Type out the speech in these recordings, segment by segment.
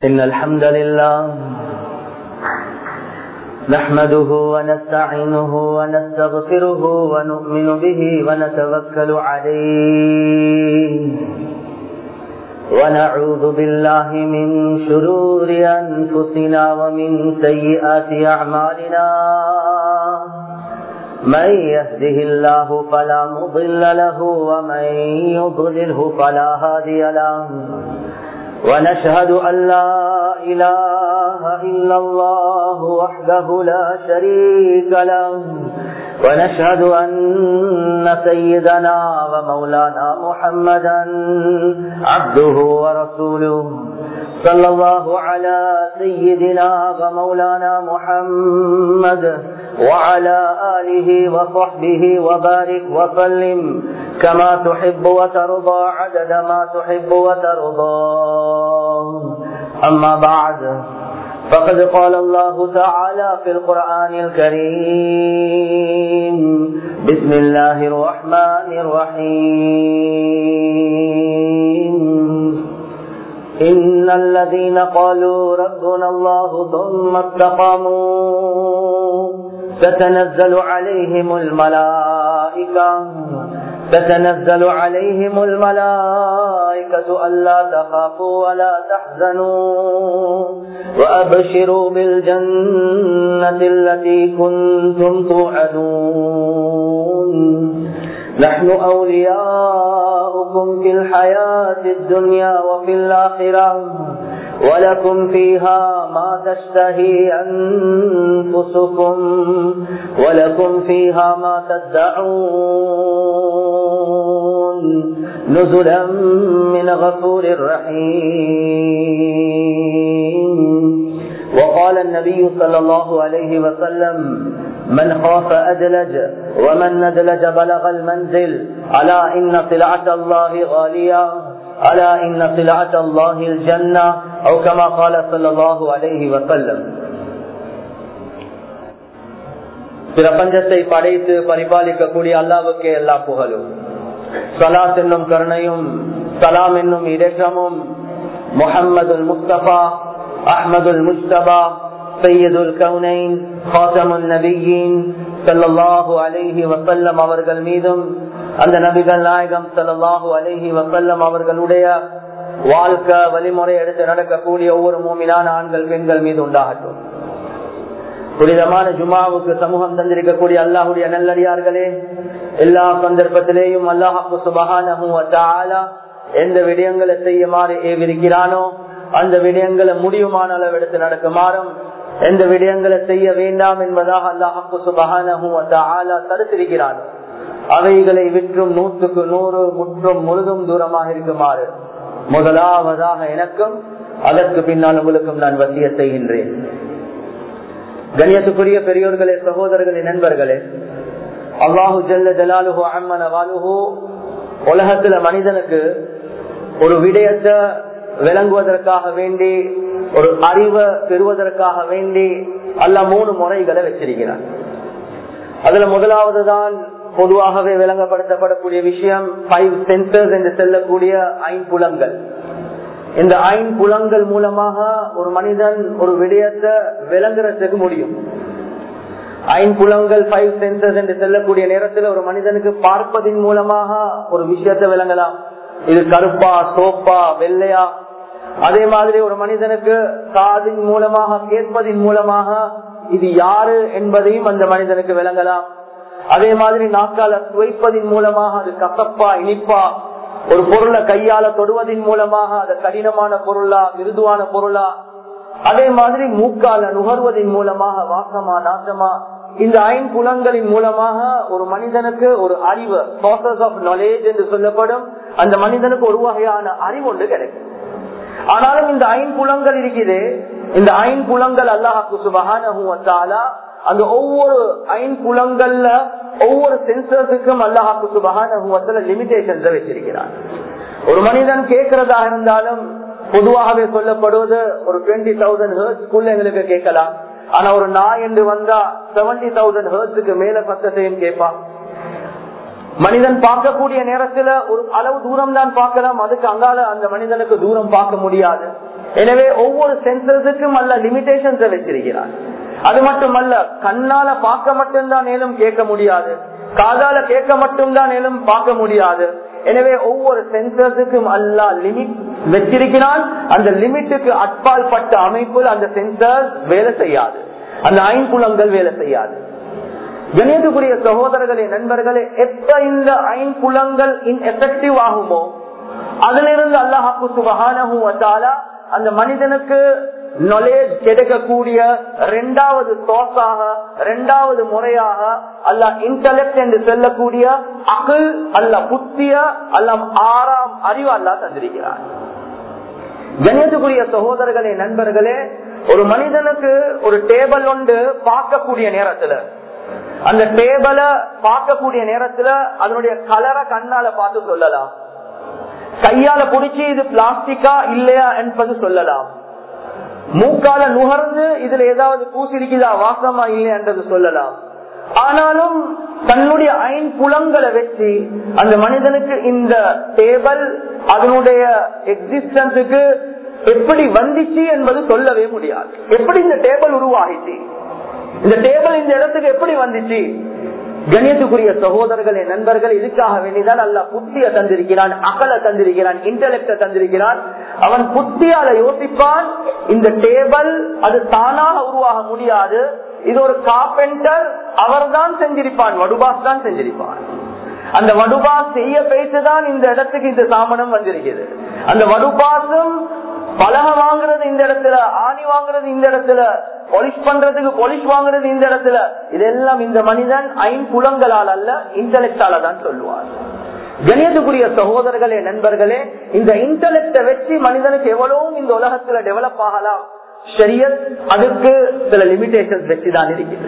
إن الحمد لله نحمده ونستعينه ونستغفره ونؤمن به ونتوكل عليه ونعوذ بالله من شرور أنفسنا ومن سيئات أعمالنا من يهده الله فلا مضل له ومن يضلله فلا هادي له ونشهد أن لا إله إلا الله وحده لا شريك له ونشهد أن سيدنا ومولانا محمدا عبده ورسوله صلى الله على سيدنا ومولانا محمد وعلى آله وصحبه وبارك وسلم كما تحب وترضى عدد ما تحب وترضى أما بعد فقد قال الله تعالى في القرآن الكريم بسم الله الرحمن الرحيم إن الذين قالوا ربنا الله ثم استقاموا تتنزل عليهم الملائكة تتنزل عليهم الملائكة ألا تخافوا ولا تحزنوا وأبشروا بالجنة التي كنتم توعدون نحن أولياؤكم في الحياة الدنيا وفي الآخرة ولكم فيها ما تشتهي أنفسكم ولكم فيها ما تدعون نزلا من غفور رحيم وقال النبي صلى الله عليه وسلم من خاف أدلج ومن ندلج بلغ المنزل ألا إن سلعة الله غالية ألا إن سلعة الله الجنة أو كما قال صلى الله عليه وسلم பிரபஞ்சத்தை படைத்து பரிபாலிக்கக்கூடிய அல்லாவுக்கு எல்லா புகழும் சலாத் என்னும் கருணையும் சலாம் என்னும் இடற்றமும் முகம்மதுல் முஸ்தபா அஹமதுல் முஸ்தபா சையதுல் கவுனைன் ஹாசமுல் நபியின் சல்லாஹூ அலைஹி வசல்லம் அவர்கள் மீதும் அந்த நபிகள் நாயகம் சல்லாஹூ அலைஹி வசல்லம் அவர்களுடைய வாழ்க்கை வழிமுறை எடுத்து நடக்கக்கூடிய ஒவ்வொரு மூமிலான ஆண்கள் பெண்கள் மீது உண்டாகட்டும் புனிதமான ஜுமாவுக்கு சமூகம் தந்திருக்கக்கூடிய அல்லாஹுடைய நல்லடியார்களே எல்லா சந்தர்ப்பத்திலேயும் அல்லாஹு சுபகான எந்த விடயங்களை செய்யுமாறு ஏவிருக்கிறானோ அந்த விடயங்களை முடியுமான அளவு எடுத்து நடக்குமாறும் எந்த விடயங்களை செய்ய வேண்டாம் என்பதாக அல்லாஹு சுபகான தடுத்திருக்கிறானோ அவைகளை விற்றும் நூற்றுக்கு நூறு முற்றும் முழுதும் தூரமாக இருக்குமாறு முதலாவதாக எனக்கும் அதற்கு பின்னால் உங்களுக்கும் நான் வசிய செய்கின்றேன் கண்ணியத்துக்குரிய பெரியோர்களே சகோதரர்களே நண்பர்களே அல்லாஹு ஜல்ல ஜலாலுஹோ அம்மன வாலுஹோ உலகத்துல மனிதனுக்கு ஒரு விடயத்தை விளங்குவதற்காக வேண்டி ஒரு அறிவை பெறுவதற்காக வேண்டி அல்ல மூணு முறைகளை வச்சிருக்கிறார் அதுல முதலாவது தான் பொதுவாகவே விளங்கப்படுத்தப்படக்கூடிய விஷயம் ஃபைவ் சென்சர்ஸ் என்று செல்லக்கூடிய ஐம்புலங்கள் இந்த ஐம்புலங்கள் மூலமாக ஒரு மனிதன் ஒரு விடயத்தை விளங்குறதுக்கு முடியும் ஐம்புலங்கள் ஃபைவ் சென்சர்ஸ் என்று செல்லக்கூடிய நேரத்தில் ஒரு மனிதனுக்கு பார்ப்பதின் மூலமாக ஒரு விஷயத்தை விளங்கலாம் இது கருப்பா சோப்பா வெள்ளையா அதே மாதிரி ஒரு மனிதனுக்கு காதின் மூலமாக கேட்பதின் மூலமாக இது யாரு என்பதையும் அந்த மனிதனுக்கு விளங்கலாம் அதே மாதிரி நாக்கால துவைப்பதின் மூலமாக அது கசப்பா இனிப்பா ஒரு பொருளை கையால தொடுவதன் மூலமாக அது கடினமான பொருளா மிருதுவான பொருளா அதே மாதிரி மூக்கால நுகர்வதன் மூலமாக வாசமா நாசமா இந்த ஐம்புலங்களின் மூலமாக ஒரு மனிதனுக்கு ஒரு அறிவு ப்ராசஸ் ஆஃப் நாலேஜ் என்று சொல்லப்படும் அந்த மனிதனுக்கு ஒரு வகையான அறிவு ஒன்று கிடைக்கும் ஆனாலும் இந்த ஐம்புலங்கள் இருக்குது இந்த ஐம்புலங்கள் அல்லாஹாக்கு சுபகான அந்த ஒவ்வொரு ஐம்புலங்கள்ல ஒவ்வொரு சென்சர்ஸுக்கும் அல்லாஹாக்கு சுபகான லிமிடேஷன்ஸ் வச்சிருக்கிறார் ஒரு மனிதன் கேட்கறதாக இருந்தாலும் பொதுவாகவே சொல்லப்படுவது ஒரு டுவெண்ட்டி தௌசண்ட் ஹேர்ட்ஸ்குள்ள எங்களுக்கு கேட்கலாம் ஆனா ஒரு நாய் என்று வந்தா செவன்டி தௌசண்ட் ஹேர்ட்ஸுக்கு மேல சத்தத்தையும் கேட்பான் மனிதன் பார்க்கக்கூடிய நேரத்துல ஒரு அளவு தூரம் தான் பார்க்கலாம் அதுக்கு அங்கால அந்த மனிதனுக்கு தூரம் பார்க்க முடியாது எனவே ஒவ்வொரு சென்சஸுக்கும் அல்ல லிமிடேஷன்ஸை வச்சிருக்கிறான் அது மட்டுமல்ல கண்ணால பார்க்க மட்டும்தான் மேலும் கேட்க முடியாது காதால கேட்க மட்டும்தான் மேலும் பார்க்க முடியாது எனவே ஒவ்வொரு சென்சர்ஸுக்கும் அல்லா லிமிட் வச்சிருக்கிறான் அந்த லிமிட்டுக்கு அட்பால் பட்ட அமைப்பில் அந்த சென்சர் வேலை செய்யாது அந்த ஐம்புலங்கள் வேலை செய்யாது கணியத்துக்குரிய சகோதரர்களே நண்பர்களே எப்ப இந்த ஐம்புலங்கள் எஃபெக்டிவ் ஆகுமோ அதிலிருந்து அல்லாஹாக்கு சுபகான அந்த மனிதனுக்கு நாலேஜ் கிடைக்கக்கூடிய இரண்டாவது சோர்ஸாக இரண்டாவது முறையாக அல்ல இன்டலெக்ட் என்று சொல்லக்கூடிய அகல் அல்ல புத்திய அல்ல ஆறாம் அறிவு அல்லா தந்திருக்கிறார் கணியத்துக்குரிய சகோதரர்களே நண்பர்களே ஒரு மனிதனுக்கு ஒரு டேபிள் ஒன்று பார்க்கக்கூடிய நேரத்துல அந்த டேபிள பார்க்கக்கூடிய நேரத்துல அதனுடைய கலரை கண்ணால பார்த்து சொல்லலாம் கையால புடிச்சு இது பிளாஸ்டிக்கா இல்லையா என்பது சொல்லலாம் மூக்கால நுகர்ந்து இதுல ஏதாவது பூசிருக்குதா வாசமா இல்லையா என்றது சொல்லலாம் ஆனாலும் தன்னுடைய ஐம்புலங்களை வச்சு அந்த மனிதனுக்கு இந்த டேபிள் அதனுடைய எக்ஸிஸ்டன்ஸுக்கு எப்படி வந்துச்சு என்பது சொல்லவே முடியாது எப்படி இந்த டேபிள் உருவாகிச்சு இந்த டேபிள் இந்த இடத்துக்கு எப்படி வந்துச்சு கணியத்துக்குரிய சகோதரர்களே நண்பர்கள் இதுக்காக வேண்டிதான் அல்ல புத்திய தந்திருக்கிறான் அகல தந்திருக்கிறான் இன்டலெக்ட தந்திருக்கிறான் அவன் புத்தியால யோசிப்பான் இந்த டேபிள் அது தானாக உருவாக முடியாது இது ஒரு கார்பெண்டர் அவர் தான் செஞ்சிருப்பான் வடுபாஸ் தான் செஞ்சிருப்பான் அந்த வடுபாஸ் செய்ய பேசுதான் இந்த இடத்துக்கு இந்த சாமனம் வந்திருக்கிறது அந்த வடுபாசும் பலக வாங்குறது இந்த இடத்துல ஆணி வாங்குறது இந்த இடத்துல பொலிஷ் பண்றதுக்கு பொலிஷ் வாங்குறது இந்த இடத்துல இதெல்லாம் இந்த மனிதன் ஐம்புலங்களால் அல்ல இன்டலெக்டால தான் சொல்லுவார் கணியத்துக்குரிய சகோதரர்களே நண்பர்களே இந்த இன்டலெக்ட வச்சு மனிதனுக்கு எவ்வளவும் இந்த உலகத்துல டெவலப் ஆகலாம் ஷரியத் அதுக்கு சில லிமிடேஷன் வச்சுதான் இருக்குது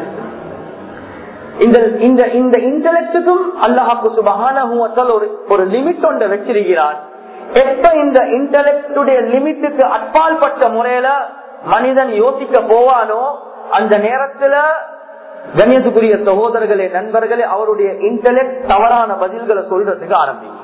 இந்த இந்த இந்த இன்டலெக்டுக்கும் அல்லாஹாக்கு சுபகான ஒரு ஒரு லிமிட் ஒன்றை வச்சிருக்கிறான் எப்ப இந்த இன்டலெக்டுடைய லிமிட்டுக்கு அப்பால் பட்ட முறையில மனிதன் யோசிக்க போவானோ அந்த நேரத்துல கண்ணியத்துக்குரிய சகோதரர்களே நண்பர்களே அவருடைய இன்டலெக்ட் தவறான பதில்களை சொல்றதுக்கு ஆரம்பிக்கும்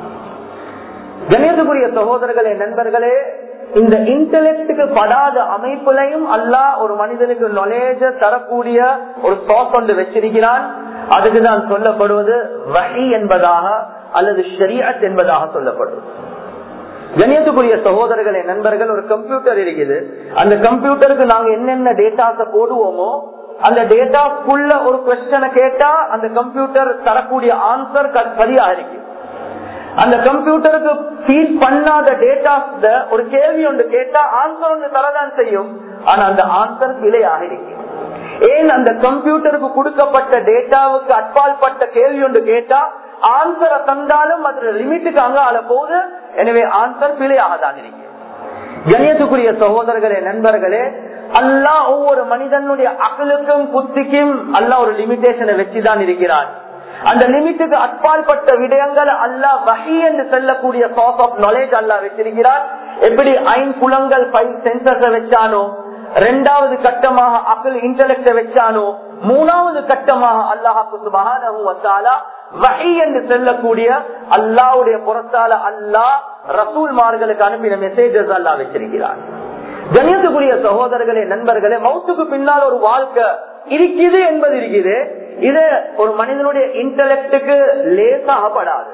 கண்ணியத்துக்குரிய சகோதரர்களே நண்பர்களே இந்த இன்டலெக்டுக்கு படாத அமைப்புலையும் அல்லா ஒரு மனிதனுக்கு நொலேஜ தரக்கூடிய ஒரு சோஸ் ஒன்று வச்சிருக்கிறான் அதுக்குதான் சொல்லப்படுவது வகை என்பதாக அல்லது ஷரியத் என்பதாக சொல்லப்படுவது கணியத்துக்குரிய சகோதரர்களே நண்பர்கள் ஒரு கம்ப்யூட்டர் இருக்குது அந்த கம்ப்யூட்டருக்கு நாங்க என்னென்ன டேட்டாஸ போடுவோமோ அந்த டேட்டாக்குள்ள ஒரு கொஸ்டனை கேட்டா அந்த கம்ப்யூட்டர் தரக்கூடிய ஆன்சர் சரியா இருக்கு அந்த கம்ப்யூட்டருக்கு ஃபீட் பண்ணாத டேட்டாஸ் ஒரு கேள்வி ஒன்று கேட்டா ஆன்சர் ஒன்று தரதான் செய்யும் ஆனா அந்த ஆன்சர் பிழையாக இருக்கு ஏன் அந்த கம்ப்யூட்டருக்கு கொடுக்கப்பட்ட டேட்டாவுக்கு அட்பால் பட்ட கேள்வி ஒன்று கேட்டா ஆன்சரை தந்தாலும் அது லிமிட்டுக்கு அங்கால போகுது எனவே ஆன்சர் பிழையாக தான் இருக்கு கணியத்துக்குரிய சகோதரர்களே நண்பர்களே அல்லா ஒவ்வொரு மனிதனுடைய அகலுக்கும் புத்திக்கும் அல்லா ஒரு லிமிடேஷனை வச்சுதான் இருக்கிறான் அந்த லிமிட்டுக்கு அப்பாற்பட்ட விடயங்கள் அல்லா வகை என்று செல்லக்கூடிய சோர்ஸ் ஆஃப் நாலேஜ் அல்லா வச்சிருக்கிறார் எப்படி ஐம்புலங்கள் ஃபைவ் சென்சர்ஸ வச்சானோ ரெண்டாவது கட்டமாக அகல் இன்டலெக்ட வச்சானோ மூணாவது கட்டமாக அல்லாஹாக்கு சுபகான வகை என்று செல்லக்கூடிய அல்லாவுடைய புறத்தால அல்லாஹ் ரசூல்மார்களுக்கு அனுப்பின மெசேஜஸ் அல்லா வச்சிருக்கிறார் கணியத்துக்குரிய சகோதரர்களே நண்பர்களே மவுத்துக்கு பின்னால் ஒரு வாழ்க்கை இருக்குது என்பது இருக்குது இது ஒரு மனிதனுடைய இன்டலெக்டுக்கு லேசாகப்படாது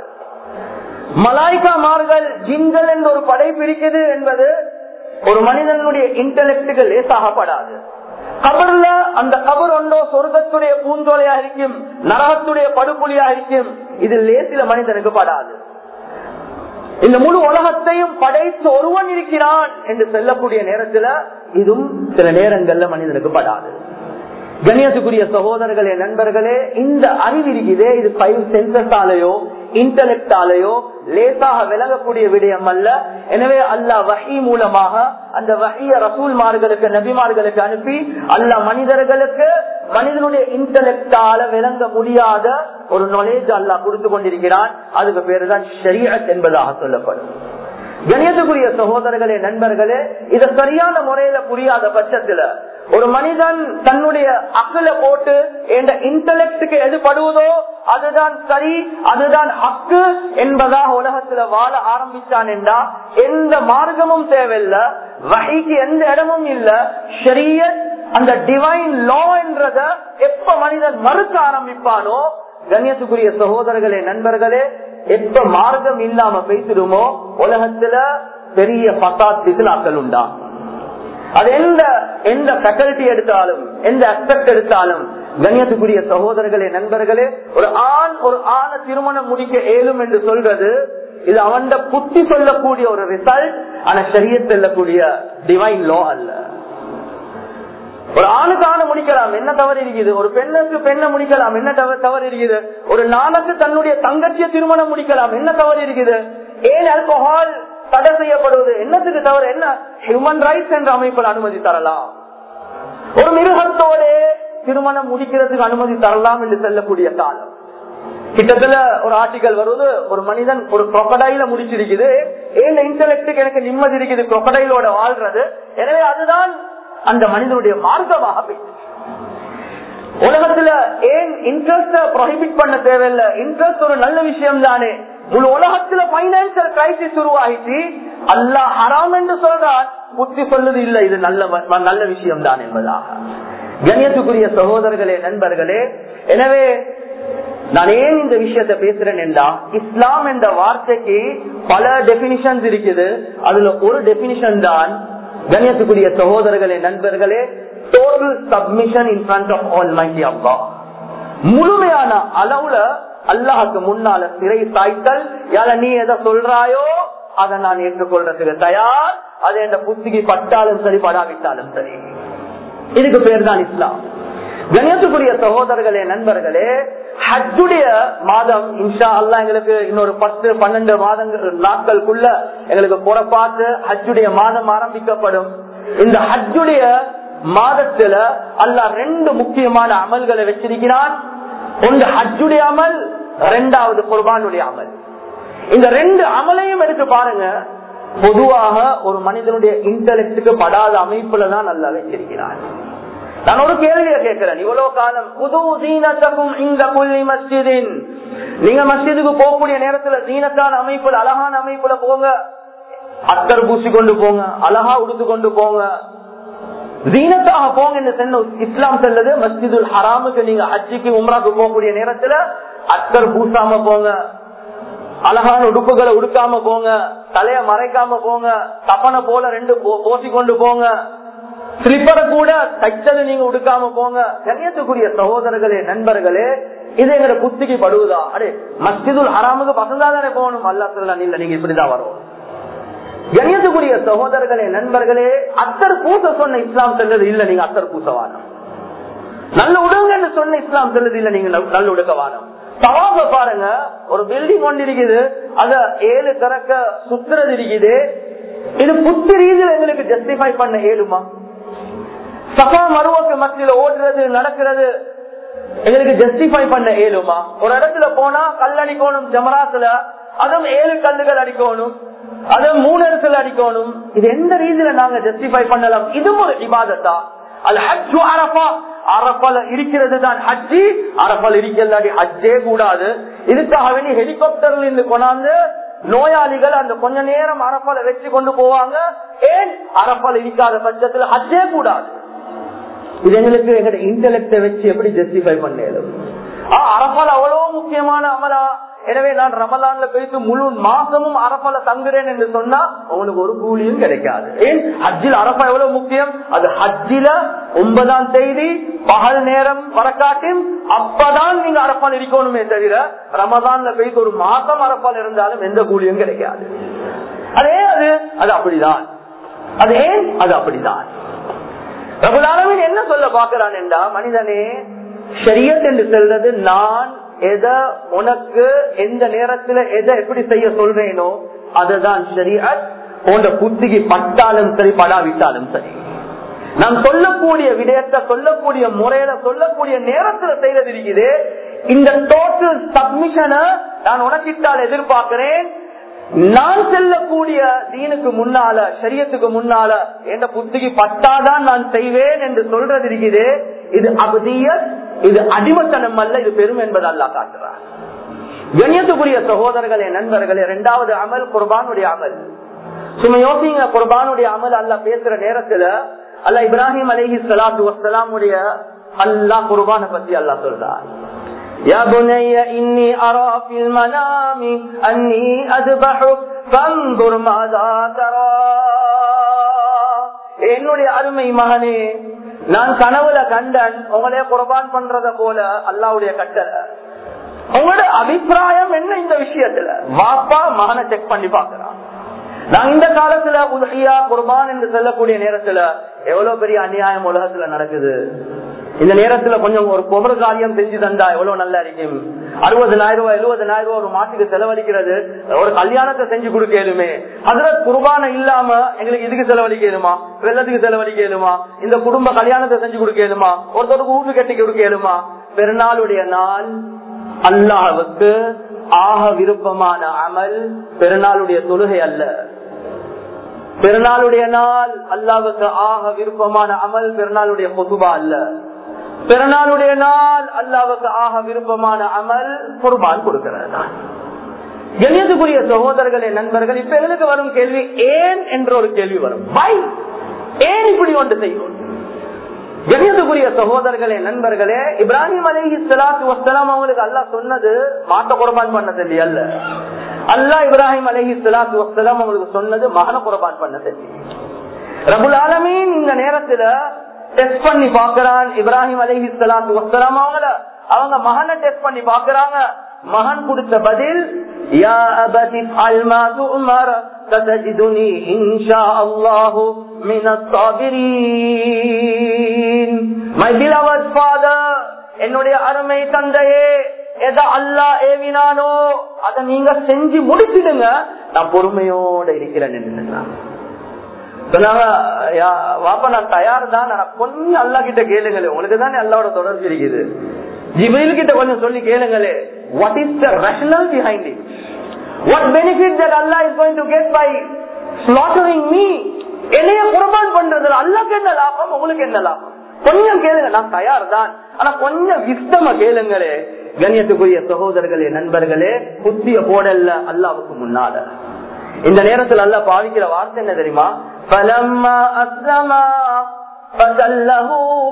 மலாய்க்காமார்கள் ஜின்கள் என்ற ஒரு படைப்பு இருக்குது என்பது ஒரு மனிதனுடைய இன்டலெக்டுக்கு லேசாகப்படாது கபர்ல அந்த கபர் ஒன்றோ சொர்க்கத்துடைய பூந்தோலையா இருக்கும் நரகத்துடைய படுகொலியா இருக்கும் இது லேசில மனிதனுக்கு படாது இந்த முழு உலகத்தையும் படைத்து ஒருவன் இருக்கிறான் என்று சொல்லக்கூடிய நேரத்துல இதுவும் சில நேரங்கள்ல மனிதனுக்கு படாது கணியத்துக்குரிய சகோதரர்களே நண்பர்களே இந்த அறிவு இருக்குதே இது ஃபைவ் சென்சஸாலேயோ இன்டலெக்டாலேயோ லேசாக விளங்கக்கூடிய விடயம் அல்ல எனவே அல்லாஹ் வகை மூலமாக அந்த வகைய ரசூல்மார்களுக்கு நபிமார்களுக்கு அனுப்பி அல்லாஹ் மனிதர்களுக்கு மனிதனுடைய இன்டலெக்டால விளங்க முடியாத ஒரு நாலேஜ் அல்லாஹ் கொடுத்து கொண்டிருக்கிறான் அதுக்கு பேருதான் ஷரியத் என்பதாக சொல்லப்படும் கணியத்துக்குரிய சகோதரர்களே நண்பர்களே இத சரியான முறையில புரியாத பட்சத்துல ஒரு மனிதன் தன்னுடைய அக்கல போட்டு என்ற இன்டலெக்டுக்கு எது படுவதோ அதுதான் சரி அதுதான் அக்கு என்பதாக உலகத்துல வாழ ஆரம்பிச்சான் என்றா எந்த மார்க்கமும் தேவையில்ல வகைக்கு எந்த இடமும் இல்ல ஷரியத் அந்த டிவைன் லா என்றத எப்ப மனிதன் மறுக்க ஆரம்பிப்பானோ கண்ணியத்துக்குரிய சகோதரர்களே நண்பர்களே எப்ப மார்க்கம் இல்லாம பேசிடுமோ உலகத்துல பெரிய பசாத் சிசிலாக்கள் உண்டா அது எந்த எந்த ஃபேக்கல்டி எடுத்தாலும் எந்த அஸ்பெக்ட் எடுத்தாலும் கண்ணியத்துக்குரிய சகோதரர்களே நண்பர்களே ஒரு ஆண் ஒரு ஆணை திருமணம் முடிக்க ஏழும் என்று சொல்றது இது அவன் புத்தி சொல்லக்கூடிய ஒரு ரிசல்ட் ஆனா சரிய செல்லக்கூடிய டிவைன் லோ அல்ல ஒரு ஆணுக்கு ஆணை முடிக்கலாம் என்ன தவறு இருக்குது ஒரு பெண்ணுக்கு பெண்ணை முடிக்கலாம் என்ன தவறு இருக்குது ஒரு நானுக்கு தன்னுடைய தங்கச்சிய திருமணம் முடிக்கலாம் என்ன தவறு இருக்குது ஏன் ஆல்கோஹால் தடை செய்யப்படுவது என்னத்துக்கு தவறு என்ன ஹியூமன் ரைட்ஸ் என்ற அமைப்பில் அனுமதி தரலாம் ஒரு மிருகத்தோட திருமணம் முடிக்கிறதுக்கு அனுமதி தரலாம் என்று செல்லக்கூடிய காலம் கிட்டத்தட்ட ஒரு ஆர்டிகல் வருவது ஒரு மனிதன் ஒரு கொக்கடையில முடிச்சிருக்குது ஏன் இன்டலெக்டுக்கு எனக்கு நிம்மதி இருக்குது கொக்கடையிலோட வாழ்றது எனவே அதுதான் அந்த மனிதனுடைய மார்க்கமாக போயிட்டு உலகத்துல ஏன் இன்ட்ரெஸ்ட ப்ரொஹிபிட் பண்ண தேவையில்லை இன்ட்ரெஸ்ட் ஒரு நல்ல விஷயம் தானே முழு உலகத்துல பைனான்சியல் கிரைசிஸ் உருவாகிட்டு அல்லா ஹராம் என்று சொல்றான் புத்தி சொல்லுது இல்ல இது நல்ல நல்ல விஷயம் தான் என்பதாக கண்ணியத்துக்குரிய சகோதரர்களே நண்பர்களே எனவே நான் ஏன் இந்த விஷயத்த பேசுறேன் என்றா இஸ்லாம் என்ற வார்த்தைக்கு பல டெபினிஷன்ஸ் இருக்குது அதுல ஒரு டெபினிஷன் தான் கண்ணியத்துக்குரிய சகோதரர்களே நண்பர்களே total submission in friend of almighty அப்பா முழுமையான அளவுல அல்லாஹுக்கு முன்னால சிறை சாய்த்தல் யார நீ எதை சொல்றாயோ அதை நான் ஏற்றுக்கொள்றதுக்கு தயார் அது என்ற புத்திக்கு பட்டாலும் சரி படாவிட்டாலும் சரி இதுக்கு பேர் தான் இஸ்லாம் கணியத்துக்குரிய சகோதரர்களே நண்பர்களே ஹஜ்ஜுடைய மாதம் இன்ஷா அல்லா எங்களுக்கு இன்னொரு பத்து பன்னெண்டு மாதங்கள் நாட்களுக்குள்ள எங்களுக்கு புறப்பாட்டு ஹஜ்ஜுடைய மாதம் ஆரம்பிக்கப்படும் இந்த ஹஜ்ஜுடைய மாதத்துல அல்லா ரெண்டு முக்கியமான அமல்களை வச்சிருக்கிறான் ஒன்று ஹஜ்ஜுடைய அமல் ரெண்டாவது குர்பானுடைய அமல் இந்த ரெண்டு அமலையும் எடுத்து பாருங்க பொதுவாக ஒரு மனிதனுடைய இன்டலெக்டுக்கு படாத அமைப்புல தான் நல்லா வச்சிருக்கிறான் நான் ஒரு கேள்வியை கேட்கிறேன் இவ்வளவு காலம் புது சீனத்தக்கும் இந்த புள்ளி மஸ்ஜிதின் நீங்க மஸ்ஜிதுக்கு போகக்கூடிய நேரத்துல சீனத்தான அமைப்புல அழகான அமைப்புல போங்க அத்தர் பூசி கொண்டு போங்க அழகா உடுத்து கொண்டு போங்க ஜீனத்தாக போங்க என்று சொன்ன இஸ்லாம் செல்லது மஸ்ஜிதுல் ஹராமுக்கு நீங்க ஹஜ்ஜிக்கு உம்ராக்கு போகக்கூடிய நேரத்துல அத்தர் பூசாம போங்க அழகான உடுப்புகளை உடுக்காம போங்க தலைய மறைக்காம போங்க தப்பனை போல ரெண்டு போசி கொண்டு போங்க ஸ்லிப்பரை கூட தைச்சது நீங்க உடுக்காம போங்க கண்ணியத்துக்குரிய சகோதரர்களே நண்பர்களே இது எங்க புத்திக்கு படுவதா அடே மஸ்ஜிதுல் ஹராமுக்கு பசந்தா தானே போகணும் அல்லா சொல்லலாம் இல்ல நீங்க இப்படிதான் வரும் கண்ணியத்துக்குரிய சகோதரர்களே நண்பர்களே அத்தர் பூச சொன்ன இஸ்லாம் செல்றது இல்ல நீங்க அத்தர் பூசவானம் நல்ல உடுங்கன்னு சொன்ன இஸ்லாம் செல்றது இல்ல நீங்க நல்ல உடுக்கவானம் தவாப பாருங்க ஒரு பில்டிங் ஒன்று இருக்குது அத ஏழு கறக்க சுத்துறது இருக்குது இது புத்தி ரீதியில் எங்களுக்கு ஜஸ்டிஃபை பண்ண ஏழுமா சபா மருவக்கு மத்தியில ஓடுறது நடக்கிறது எங்களுக்கு ஜஸ்டிஃபை பண்ண ஏழுமா ஒரு இடத்துல போனா கல் அடிக்கணும் ஜமராத்துல அதுவும் ஏழு கல்லுகள் அடிக்கணும் அது மூணு இடத்துல அடிக்கணும் இது எந்த ரீதியில நாங்க ஜஸ்டிஃபை பண்ணலாம் இதுவும் ஒரு இபாதத்தா அது ஹஜ்ஜு அரபா அரபால இருக்கிறது தான் ஹஜ்ஜி அரபால் இருக்கிறது ஹஜ்ஜே கூடாது இதுக்காக வேண்டி ஹெலிகாப்டர்ல இருந்து கொண்டாந்து நோயாளிகள் அந்த கொஞ்ச நேரம் அரப்பால வச்சு கொண்டு போவாங்க ஏன் அரப்பால் இருக்காத பட்சத்துல ஹஜ்ஜே கூடாது இது எங்களுக்கு எங்க இன்டெலக்ட வச்சு எப்படி ஜஸ்டிஃபை பண்ணேன் அரபால் அவ்வளவு முக்கியமான அமலா எனவே நான் ரமலான்ல போயிட்டு முழு மாசமும் அரபால தங்குறேன் என்று சொன்னா உங்களுக்கு ஒரு கூலியும் கிடைக்காது ஏன் ஹஜ்ஜில் அரபா எவ்வளவு முக்கியம் அது ஹஜ்ஜில ஒன்பதாம் தேதி பகல் நேரம் வரக்காட்டியும் அப்பதான் நீங்க அரப்பால் இருக்கணுமே தவிர ரமதான்ல போயிட்டு ஒரு மாசம் அரப்பால் இருந்தாலும் எந்த கூலியும் கிடைக்காது அதே அது அது அப்படிதான் அது ஏன் அது அப்படிதான் ரகுலானவன் என்ன சொல்ல பாக்குறான் என்றா மனிதனே ஷரியத் என்று சொல்றது நான் எதை உனக்கு எந்த நேரத்துல எதை எப்படி செய்ய சொல்றேனோ அதுதான் ஷரியத் போன்ற புத்திக்கு பட்டாலும் சரி படாவிட்டாலும் சரி நாம் சொல்லக்கூடிய விடயத்தை சொல்லக்கூடிய முறையில சொல்லக்கூடிய நேரத்துல செய்யறது இருக்குது இந்த டோட்டல் சப்மிஷனை நான் உனக்கிட்டால் எதிர்பார்க்கிறேன் நான் செல்லக்கூடிய தீனுக்கு முன்னால சரியத்துக்கு முன்னால எந்த புத்திக்கு பட்டாதான் நான் செய்வேன் என்று சொல்றது இருக்குது இது அபதிய இது அடிமத்தனம் அல்ல இது பெரும் என்பது அல்லா காட்டுறார் கண்ணியத்துக்குரிய சகோதரர்களே நண்பர்களே இரண்டாவது அமல் குர்பானுடைய அமல் சும்மா யோசிங்க குர்பானுடைய அமல் அல்ல பேசுற நேரத்துல அல்ல இப்ராஹிம் அலஹி சலாத்து வசலாமுடைய அல்லா குர்பான பத்தி அல்லா சொல்றார் يا بني إني أرى في المنام أني أذبحك فانظر ماذا ترى என்னுடைய அருமை மகனே நான் கனவுல கண்டன் உங்களே குர்பான் பண்றத போல அல்லாவுடைய கட்டளை உங்களோட அபிப்பிராயம் என்ன இந்த விஷயத்துல வாப்பா மகனை செக் பண்ணி பாக்குறான் நான் இந்த காலத்துல உதவியா குர்பான் என்று சொல்லக்கூடிய நேரத்துல எவ்வளவு பெரிய அநியாயம் உலகத்துல நடக்குது இந்த நேரத்துல கொஞ்சம் ஒரு குமர காரியம் செஞ்சு தந்தா எவ்வளவு நல்லா இருக்கும் அறுபதனாயிரம் ரூபாய் எழுபதனாயிரம் ரூபாய் ஒரு மாட்டுக்கு செலவழிக்கிறது ஒரு கல்யாணத்தை செஞ்சு கொடுக்கலுமே அதுல குர்பான இல்லாம எங்களுக்கு இதுக்கு செலவழிக்கலுமா வெள்ளத்துக்கு செலவழிக்கலுமா இந்த குடும்ப கல்யாணத்தை செஞ்சு கொடுக்கலுமா ஒருத்தருக்கு வீட்டு கட்டி கொடுக்கலுமா பெருநாளுடைய நாள் அல்லாஹுக்கு ஆக விருப்பமான அமல் பெருநாளுடைய தொழுகை அல்ல பெருநாளுடைய நாள் அல்லாவுக்கு ஆக விருப்பமான அமல் பெருநாளுடைய பொதுபா அல்ல பிறநாளுடைய நாள் அல்லாவுக்கு ஆக விருப்பமான அமல் குர்பான் கொடுக்கிறது கண்ணியத்துக்குரிய சகோதரர்களே நண்பர்கள் இப்ப எங்களுக்கு வரும் கேள்வி ஏன் என்ற ஒரு கேள்வி வரும் வை ஏன் இப்படி ஒன்று செய்யும் கண்ணியத்துக்குரிய சகோதரர்களே நண்பர்களே இப்ராஹிம் அலி சலாத்து வசலாம் அவங்களுக்கு அல்லா சொன்னது மாட்ட குர்பான் பண்ண சொல்லி அல்ல அல்லா இப்ராஹிம் அலஹி சலாத்து வசலாம் அவங்களுக்கு சொன்னது மகன குர்பான் பண்ண சொல்லி ரபுல் ஆலமீன் இந்த நேரத்துல டெஸ்ட் பண்ணி பாக்குறான் இப்ராஹிம் அலஹி சலாத்து வசலாம் அவங்கள அவங்க மகனை டெஸ்ட் பண்ணி பாக்குறாங்க மகன் கொடுத்த பதில் யா அபதி அல்மா துமர் ستجدني إن شاء الله من الصابرين My beloved father என்னுடைய அருமை தந்தையே எதை அல்லா ஏவினானோ அதை நீங்க செஞ்சு முடிச்சிடுங்க நான் பொறுமையோட இருக்கிறேன் சொன்னாங்க வாப்பா நான் தயார் தான் கொஞ்சம் அல்லா கிட்ட கேளுங்களே உங்களுக்கு தானே அல்லாவோட தொடர்பு இருக்குது ஜிபைல் கிட்ட கொஞ்சம் சொல்லி கேளுங்களே what is the rational behind it what benefit that Allah is going to get by slaughtering me என்னைய குர்பான் பண்றதுல அல்லாக்கு என்ன லாபம் உங்களுக்கு என்ன லாபம் கொஞ்சம் கேளுங்க நான் தயார் தான் ஆனா கொஞ்சம் விஸ்தம கேளுங்களே கண்ணியத்துக்குரிய சகோதரர்களே நண்பர்களே புத்திய போடல அல்லாவுக்கு முன்னால இந்த நேரத்தில் அல்ல பாவிக்கிற வார்த்தை என்ன தெரியுமா பலம்மா அஸ்லமா فَسَلَّهُ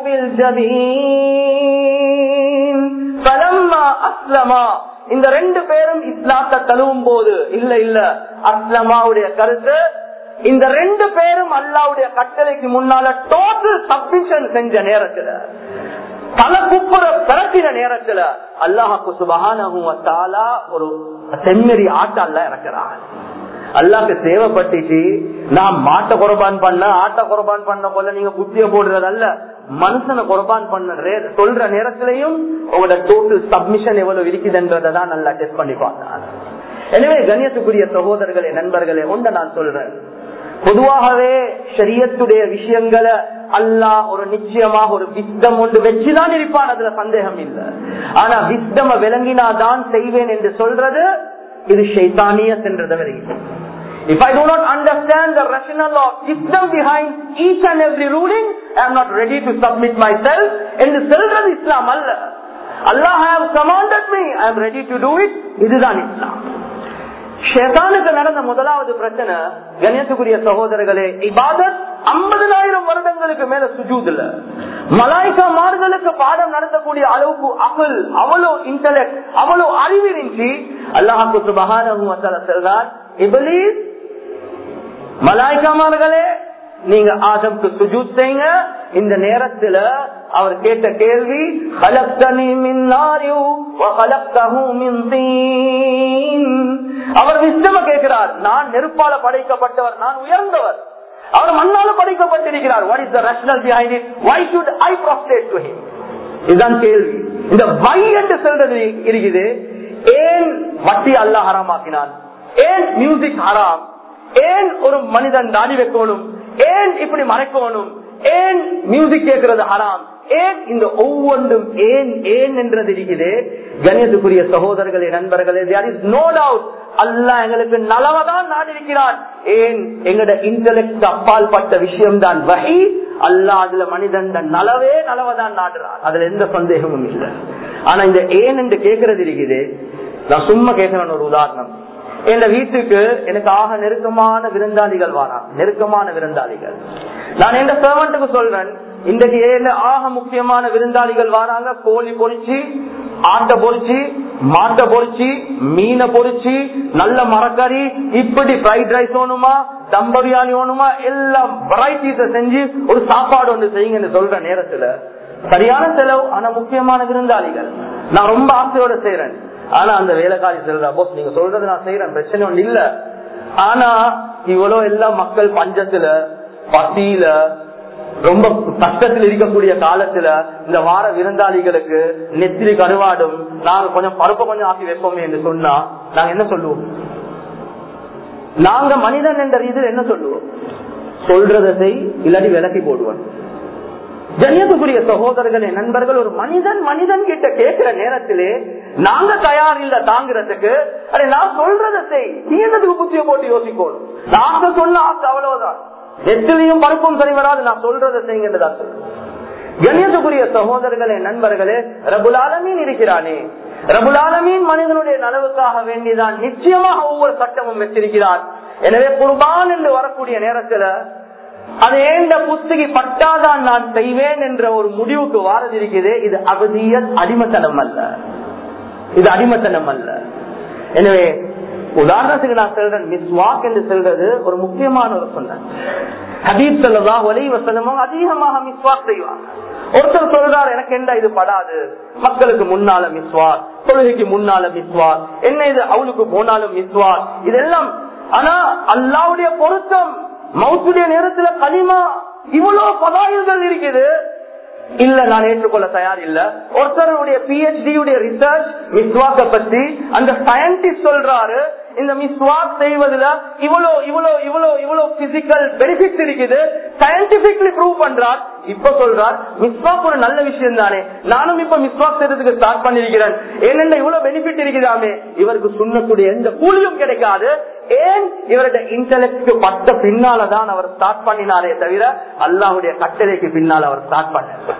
بِالْجَبِينِ فَلَمَّا أَسْلَمَا இந்த ரெண்டு பேரும் இஸ்லாத்தை தழுவும் போது இல்ல இல்ல அஸ்லமாவுடைய கருத்து இந்த ரெண்டு பேரும் அல்லாவுடைய கட்டளைக்கு முன்னால டோட்டல் சப்மிஷன் செஞ்ச நேரத்துல தலை குப்புற பிறக்கிற நேரத்துல அல்லாஹாக்கு சுபகான ஒரு செம்மறி ஆட்டால இறக்கிறான் அல்லாக்கு தேவைப்பட்டுச்சு நான் மாட்டை குரபான் பண்ண ஆட்டை குரபான் பண்ண போல நீங்க புத்திய போடுறது அல்ல மனுஷனை குரபான் பண்ண சொல்ற நேரத்திலையும் உங்களோட டோட்டல் சப்மிஷன் எவ்வளவு இருக்குதுன்றதான் நல்லா டெஸ்ட் பண்ணி பார்த்தான் எனவே கண்ணியத்துக்குரிய சகோதரர்களே நண்பர்களே ஒன்ற நான் சொல்றேன் பொதுவாகவே சரியத்துடைய விஷயங்களை அல்லாஹ் ஒரு நிச்சயமாக ஒரு விஸ்டம் ஒன்று வச்சுதான் இருப்பான் அதுல சந்தேகம் இல்லை ஆனா விஸ்டம விளங்கினாதான் செய்வேன் என்று சொல்றது இது ஷைத்தானிய சென்றதை வருகிறது If I do not understand the rationale of wisdom behind each and every ruling, I am not ready to submit myself. என்று சொல்றது இஸ்லாம் அல்ல அல்லாஹ் have commanded me, I am ready to do it. இதுதான் இஸ்லாம் ஷேதானுக்கு நடந்த முதலாவது பிரச்சனை கணேசக்குரிய சகோதரர்களே இபாதத் ஐம்பதனாயிரம் வருடங்களுக்கு மேல சுஜூதுல மலாய்க்கா மாறுதலுக்கு பாடம் நடத்தக்கூடிய அளவுக்கு அகல் அவ்வளவு இன்டலெக்ட் அவ்வளவு அறிவு இருந்துச்சு அல்லாஹாக்கு சுபகான சொல்றார் இபலீஸ் மலாய்க்காமார்களே நீங்க ஆதம்க்கு சுஜூத் செய்யுங்க இந்த நேரத்துல அவர் கேட்ட கேள்வி அவர் விஸ்தம கேட்கிறார் நான் நெருப்பால படைக்கப்பட்டவர் நான் உயர்ந்தவர் அவர் மண்ணால படைக்கப்பட்டிருக்கிறார் what is the rational behind it why should I prostrate to him இதுதான் கேள்வி இந்த வை என்று சொல்றது இருக்குது ஏன் வட்டி அல்ல ஹராமாக்கினான் ஏன் மியூசிக் ஹராம் ஏன் ஒரு மனிதன் தாடி வைக்கணும் ஏன் இப்படி மறைக்கணும் ஏன் மியூசிக் கேட்கறது ஹராம் ஏன் இந்த ஒவ்வொன்றும் ஏன் ஏன் என்றது இருக்குது கணியத்துக்குரிய சகோதரர்களே நண்பர்களே தேர் இஸ் நோ டவுட் அல்ல எங்களுக்கு நலவதான் நாடிருக்கிறான் ஏன் எங்கட இன்டலெக்ட் அப்பால் பட்ட விஷயம் தான் வகை அல்ல அதுல மனிதன் நலவே நலவதான் நாடுறான் அதுல எந்த சந்தேகமும் இல்லை ஆனா இந்த ஏன் என்று கேட்கறது இருக்குது நான் சும்மா கேட்கிறேன் ஒரு உதாரணம் என் வீட்டுக்கு எனக்கு ஆக நெருக்கமான விருந்தாளிகள் வாராங்க நெருக்கமான விருந்தாளிகள் நான் எந்த சர்வெண்ட்டுக்கு சொல்றேன் இன்றைக்கு ஏழு ஆக முக்கியமான விருந்தாளிகள் வராங்க கோழி பொறிச்சு ஆட்டை பொறிச்சு மாட்டை பொறிச்சு மீனை பொறிச்சு நல்ல மரக்கறி இப்படி ஃப்ரைட் ரைஸ் வேணுமா தம் பிரியாணி வேணுமா எல்லாம் வெரைட்டிஸ செஞ்சு ஒரு சாப்பாடு ஒன்று செய்யுங்கன்னு சொல்ற நேரத்துல சரியான செலவு ஆனா முக்கியமான விருந்தாளிகள் நான் ரொம்ப ஆசையோட செய்யறேன் ஆனா அந்த வேலைக்காரி செல்ற போஸ் நீங்க சொல்றது நான் செய்யறேன் பிரச்சனை ஒண்ணு இல்ல ஆனா இவ்வளவு எல்லாம் மக்கள் பஞ்சத்துல பசியில ரொம்ப கஷ்டத்தில் இருக்கக்கூடிய காலத்துல இந்த வார விருந்தாளிகளுக்கு நெத்திரி கருவாடும் நாங்க கொஞ்சம் பருப்பை கொஞ்சம் ஆக்கி வைப்போமே என்று சொன்னா நாங்க என்ன சொல்லுவோம் நாங்க மனிதன் என்ற இதில் என்ன சொல்லுவோம் சொல்றதை செய் இல்லாட்டி விலக்கி போடுவோம் ஜனியத்துக்குரிய சகோதரர்களே நண்பர்கள் ஒரு மனிதன் மனிதன் கிட்ட கேட்கிற நேரத்திலே நாங்க தயார் இல்ல தாங்கிறதுக்கு அடே நான் சொல்றதை செய் நீ என்னதுக்கு புத்திய போட்டு யோசிக்கணும் நாங்க சொன்ன ஆசை அவ்வளவுதான் எத்திலையும் பருப்பும் சரி வராது நான் சொல்றதை செய்யுங்கன்றதான் கண்ணியத்துக்குரிய சகோதரர்களே நண்பர்களே ரபுலாலமீன் இருக்கிறானே ரபுலாலமீன் மனிதனுடைய நலவுக்காக வேண்டிதான் நிச்சயமாக ஒவ்வொரு சட்டமும் வச்சிருக்கிறார் எனவே குர்பான் என்று வரக்கூடிய நேரத்துல அது ஏண்ட புத்தகி பட்டாதான் நான் செய்வேன் என்ற ஒரு முடிவுக்கு வாரது இருக்குது இது அவதிய அடிமத்தனம் அல்ல இது அடிமத்தனம் அல்ல எனவே உதாரணத்துக்கு நான் சொல்றேன் மிஸ்வாக் என்று சொல்றது ஒரு முக்கியமான ஒரு சொன்ன ஹபீப் சொல்லதா ஒலை வசனமும் அதிகமாக மிஸ்வாக் செய்வாங்க ஒருத்தர் சொல்றாரு எனக்கு என்ன இது படாது மக்களுக்கு முன்னால மிஸ்வார் தொழுகைக்கு முன்னால மிஸ்வார் என்ன இது அவளுக்கு போனாலும் மிஸ்வார் இதெல்லாம் ஆனா அல்லாவுடைய பொருத்தம் மவுத்துடைய நேரத்துல களிமா இவ்வளவு பதாயுகள் இருக்குது இல்ல நான் ஏற்றுக்கொள்ள தயார் இல்ல ஒருத்தருடைய பிஹெச்டி உடைய ரிசர்ச் மிஸ்வாக்க பத்தி அந்த சயின்டிஸ்ட் சொல்றாரு இந்த மிஸ்வாக் செய்வதுல இவ்வளவு இவ்வளவு இவ்வளவு இவ்வளவு பிசிக்கல் பெனிஃபிட்ஸ் இருக்குது சயின்டிபிக்லி ப்ரூவ் பண்றார் இப்ப சொல்றார் மிஸ்வாக் ஒரு நல்ல விஷயம் தானே நானும் இப்ப மிஸ்வாக் செய்யறதுக்கு ஸ்டார்ட் பண்ணிருக்கிறேன் ஏனென்ன இவ்வளவு பெனிஃபிட் இருக்குதாமே இவருக்கு சுண்ணக்கூடிய எந்த கூலியும் கிடைக்காது ஏன் இவருடைய இன்டலெக்ட் பட்ட பின்னாலதான் அவர் ஸ்டார்ட் பண்ணினாரே தவிர அல்லாவுடைய கட்டளைக்கு பின்னால் அவர் ஸ்டார்ட் பண்ண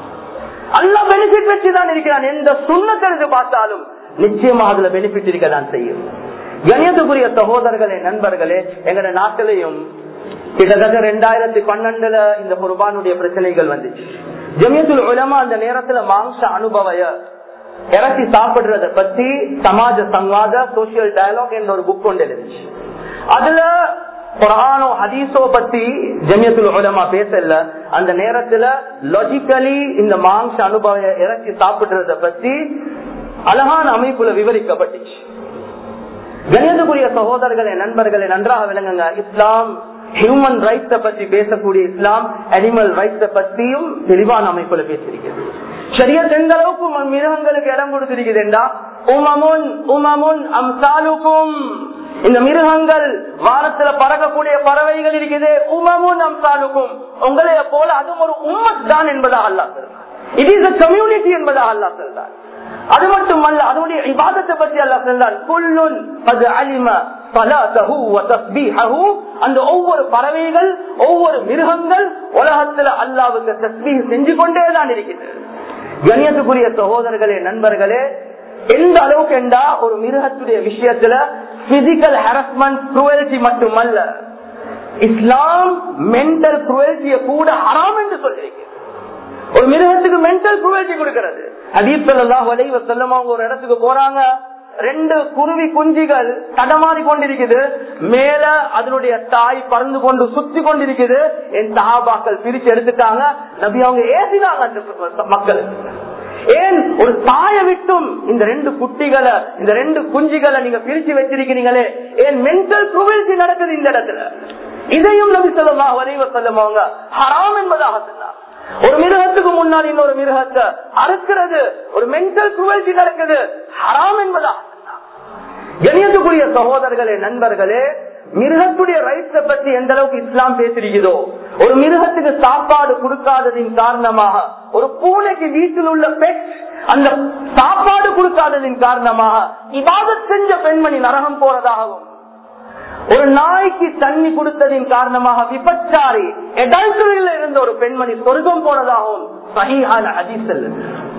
அல்லா பெனிஃபிட் வச்சுதான் இருக்கிறான் எந்த சுண்ணத்தை பார்த்தாலும் நிச்சயமா அதுல பெனிஃபிட் இருக்க தான் செய்யும் கணியத்துக்குரிய சகோதரர்களே நண்பர்களே எங்கட நாட்டிலையும் கிட்டத்தட்ட ரெண்டாயிரத்தி பன்னெண்டுல இந்த குர்பானுடைய பிரச்சனைகள் வந்துச்சு ஜமியத்துல் உலமா அந்த நேரத்துல மாம்ச அனுபவய இறக்கி சாப்பிடுறத பத்தி சமாஜ சங்காத சோசியல் டயலாக் என்ற ஒரு புக் கொண்டு இருந்துச்சு அதுல குரானோ ஹதீஸோ பத்தி ஜமியத்துல் உலமா பேசல அந்த நேரத்துல லாஜிக்கலி இந்த மாம்ச அனுபவ இறக்கி சாப்பிடுறத பத்தி அழகான அமைப்புல விவரிக்கப்பட்டுச்சு கணியத்துக்குரிய சகோதரர்களே நண்பர்களே நன்றாக விளங்குங்க இஸ்லாம் ஹியூமன் ரைட்ஸ பத்தி பேசக்கூடிய இஸ்லாம் அனிமல் ரைட்ஸ பத்தியும் தெளிவான அமைப்புல பேசியிருக்கிறது சரியத் எந்த அளவுக்கு மிருகங்களுக்கு இடம் கொடுத்திருக்குதுண்டா உமமுன் உமமுன் அம்சாலுக்கும் இந்த மிருகங்கள் வானத்துல பறக்கக்கூடிய பறவைகள் இருக்குது உமமுன் அம்சாலுக்கும் உங்களைய போல அதுவும் ஒரு உம்மத் தான் என்பதாக அல்லா சொல்றார் இட் இஸ் அ கம்யூனிட்டி என்பதாக அல்லா சொல்றார் அது மட்டுமல்ல அதனுடைய இபாதத்தை பற்றி அல்லா சொன்னான் குல்லுன் அது அலிம அந்த ஒவ்வொரு பறவைகள் ஒவ்வொரு மிருகங்கள் உலகத்துல அல்லாவுக்கு தஸ்மீ செஞ்சு கொண்டேதான் இருக்கிறது கணியத்துக்குரிய சகோதரர்களே நண்பர்களே எந்த அளவுக்கு என்றா ஒரு மிருகத்துடைய விஷயத்துல பிசிக்கல் ஹரஸ்மெண்ட் குரூவல்டி மட்டுமல்ல இஸ்லாம் மென்டல் குரூவல்டிய கூட ஹராம் என்று சொல்லியிருக்கிறது ஒரு மிருகத்துக்கு மென்டல் குரூவல்டி கொடுக்கிறது அதீப்பெல்லாம் வலைவ செல்லம் அவங்க ஒரு இடத்துக்கு போறாங்க ரெண்டு குருவி குஞ்சிகள் தடமாறி கொண்டிருக்குது மேல அதனுடைய தாய் பறந்து கொண்டு சுத்தி கொண்டிருக்குது என் சஹாபாக்கள் பிரிச்சு எடுத்துட்டாங்க நபி அவங்க ஏசினாங்க அந்த மக்கள் ஏன் ஒரு தாயை விட்டும் இந்த ரெண்டு குட்டிகளை இந்த ரெண்டு குஞ்சிகளை நீங்க பிரிச்சு வச்சிருக்கிறீங்களே ஏன் மென்டல் குருவல்சி நடக்குது இந்த இடத்துல இதையும் நபி சொல்லலாம் வரைவ செல்லும் அவங்க ஹராம் என்பதாக சொன்னார் ஒரு மிருகத்துக்கு முன்னால் இன்னொரு மிருகத்தை அறுக்கிறது ஒரு மென்டல் குரல்சி நடக்குது ஹராம் என்பதா கணியத்துக்குரிய சகோதரர்களே நண்பர்களே மிருகத்துடைய ரைட்ஸ பத்தி எந்த அளவுக்கு இஸ்லாம் பேசிருக்கிறதோ ஒரு மிருகத்துக்கு சாப்பாடு கொடுக்காததின் காரணமாக ஒரு பூனைக்கு வீட்டில் உள்ள பெட் அந்த சாப்பாடு கொடுக்காததின் காரணமாக இவாதத் செஞ்ச பெண்மணி நரகம் போறதாகவும் ஒரு நாய்க்கு தண்ணி கொடுத்ததின் காரணமாக விபச்சாரி எடால்டரில் இருந்த ஒரு பெண்மணி சொர்க்கம் போனதாகவும் சகிஹான அதிசல்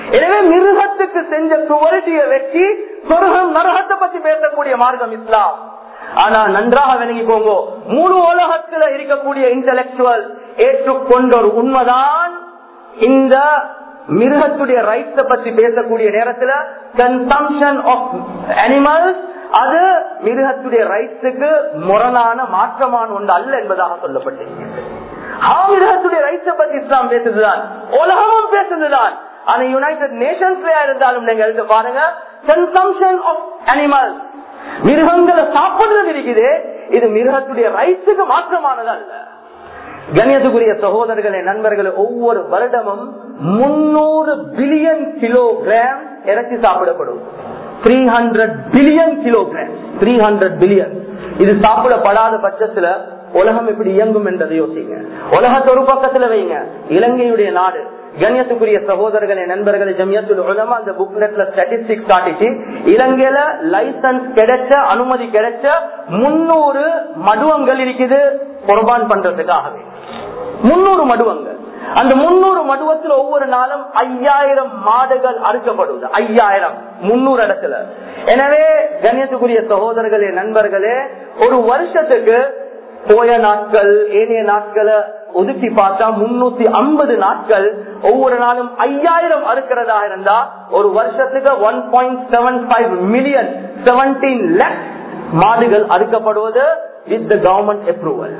எனவே மிருகத்துக்கு செஞ்ச குவலிட்டிய வச்சு சொர்க்கம் நரகத்தை பத்தி பேசக்கூடிய மார்க்கம் இஸ்லாம் ஆனா நன்றாக விளங்கிக்கோங்க முழு உலகத்துல இருக்கக்கூடிய இன்டலெக்சுவல் ஏற்றுக்கொண்ட ஒரு உண்மைதான் இந்த மிருகத்துடைய ரைட்ஸ பத்தி பேசக்கூடிய நேரத்துல கன்சம்ஷன் ஆஃப் அனிமல்ஸ் அது மிருகத்துடைய ரைட்ஸுக்கு முரணான மாற்றமான ஒன்று அல்ல என்பதாக சொல்லப்பட்டிருக்கிறது மிருகத்துடைய ரைட்ஸ பத்தி இஸ்லாம் பேசுதுதான் உலகமும் பேசுதுதான் ஆனா யுனைடெட் நேஷன்ஸ்ல இருந்தாலும் நீங்க எடுத்து பாருங்க கன்சம்ஷன் ஆஃப் அனிமல்ஸ் மிருகங்களை சாப்பிடுறது இருக்குது இது மிருகத்துடைய ரைட்ஸுக்கு மாற்றமானது அல்ல கணியத்துக்குரிய சகோதரர்களே நண்பர்களே ஒவ்வொரு வருடமும் முன்னூறு பில்லியன் கிலோகிராம் இறைச்சி சாப்பிடப்படும் three hundred billion kilogram three hundred billion இது சாப்பிடப்படாத பட்சத்துல உலகம் எப்படி இயங்கும் என்றதை யோசிங்க உலகத்தை ஒரு பக்கத்துல வைங்க இலங்கையுடைய நாடு கண்ணியத்துக்குரிய சகோதரர்களே நண்பர்களே ஜமியத்துல் உலமா அந்த புக்லெட்ல ஸ்டாட்டிஸ்டிக்ஸ் காட்டிச்சு இலங்கையில லைசன்ஸ் கிடைச்ச அனுமதி கிடைச்ச முன்னூறு மடுவங்கள் இருக்குது குர்பான் பண்றதுக்காகவே முன்னூறு மடுவங்கள் அந்த முன்னூறு மடுவத்தில் ஒவ்வொரு நாளும் ஐயாயிரம் மாடுகள் அறுக்கப்படுவது ஐயாயிரம் முன்னூறு இடத்துல எனவே கண்ணியத்துக்குரிய சகோதரர்களே நண்பர்களே ஒரு வருஷத்துக்கு போய நாட்கள் ஏனைய நாட்களை ஒதுக்கி பார்த்தா முன்னூத்தி ஐம்பது நாட்கள் ஒவ்வொரு நாளும் ஐயாயிரம் அறுக்கிறதா இருந்தா ஒரு வருஷத்துக்கு one point seven five million seventeen lakh மாடுகள் அறுக்கப்படுவது வித் த கவர்மெண்ட் அப்ரூவல்